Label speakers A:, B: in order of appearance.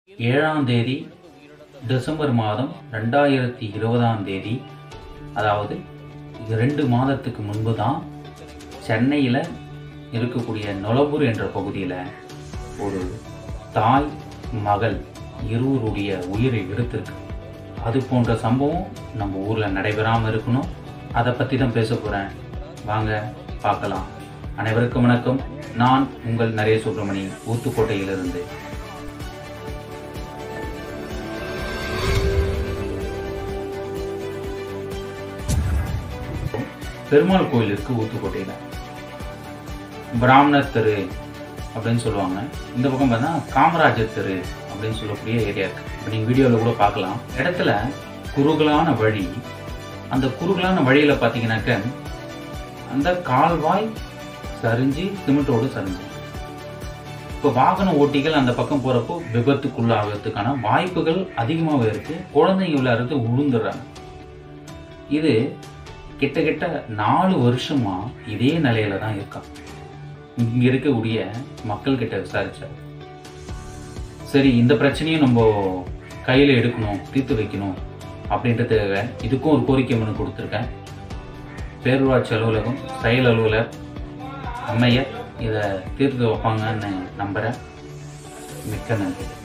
A: ஏழாம் தேதி டிசம்பர் மாதம் ரெண்டாயிரத்தி இருபதாம் தேதி அதாவது இது ரெண்டு மாதத்துக்கு முன்பு தான் சென்னையில் இருக்கக்கூடிய நொலம்பூர் என்ற பகுதியில் ஒரு தாய் மகள் இருவருடைய உயிரை எடுத்திருக்கு அது போன்ற சம்பவம் நம்ம ஊரில் நடைபெறாமல் இருக்கணும் அதை பற்றி தான் பேச போகிறேன் வாங்க பார்க்கலாம் அனைவருக்கும் வணக்கம் நான் உங்கள் நரேஷ் சுப்பிரமணி ஊத்துக்கோட்டையிலிருந்து பெருமாள் கோயில் இருக்கு ஊத்துக்கோட்டையில் பிராமணர் தெரு அப்படின்னு சொல்லுவாங்க இந்த பக்கம் பார்த்தா காமராஜர் தெரு அப்படின்னு சொல்லக்கூடிய ஏரியா இருக்கு இப்போ நீங்கள் வீடியோவில் கூட பார்க்கலாம் இடத்துல குறுகலான வழி அந்த குறுகலான வழியில் பார்த்தீங்கன்னாக்க அந்த கால்வாய் சரிஞ்சு சிமெண்டோடு சரிஞ்சு இப்போ வாகன ஓட்டிகள் அந்த பக்கம் போகிறப்போ விபத்துக்குள்ளாகிறதுக்கான வாய்ப்புகள் அதிகமாகவே இருக்கு குழந்தைங்க விளையாடுறது உளுந்துடுறாங்க இது கிட்டத்தட்ட நாலு வருஷமா இதே நிலையில தான் இருக்கான் இங்க இருக்கக்கூடிய மக்கள் கிட்ட விசாரிச்சேன் சரி இந்த பிரச்சனையும் நம்ம கையில எடுக்கணும் தீர்த்து வைக்கணும் அப்படின்றதுக்காக இதுக்கும் ஒரு கோரிக்கை மனு கொடுத்துருக்கேன் பேரூராட்சி அலுவலகம் செயல் அலுவலர் அம்மையர் இதை தீர்த்து வைப்பாங்கன்னு நம்புகிறேன் மிக்க நன்றி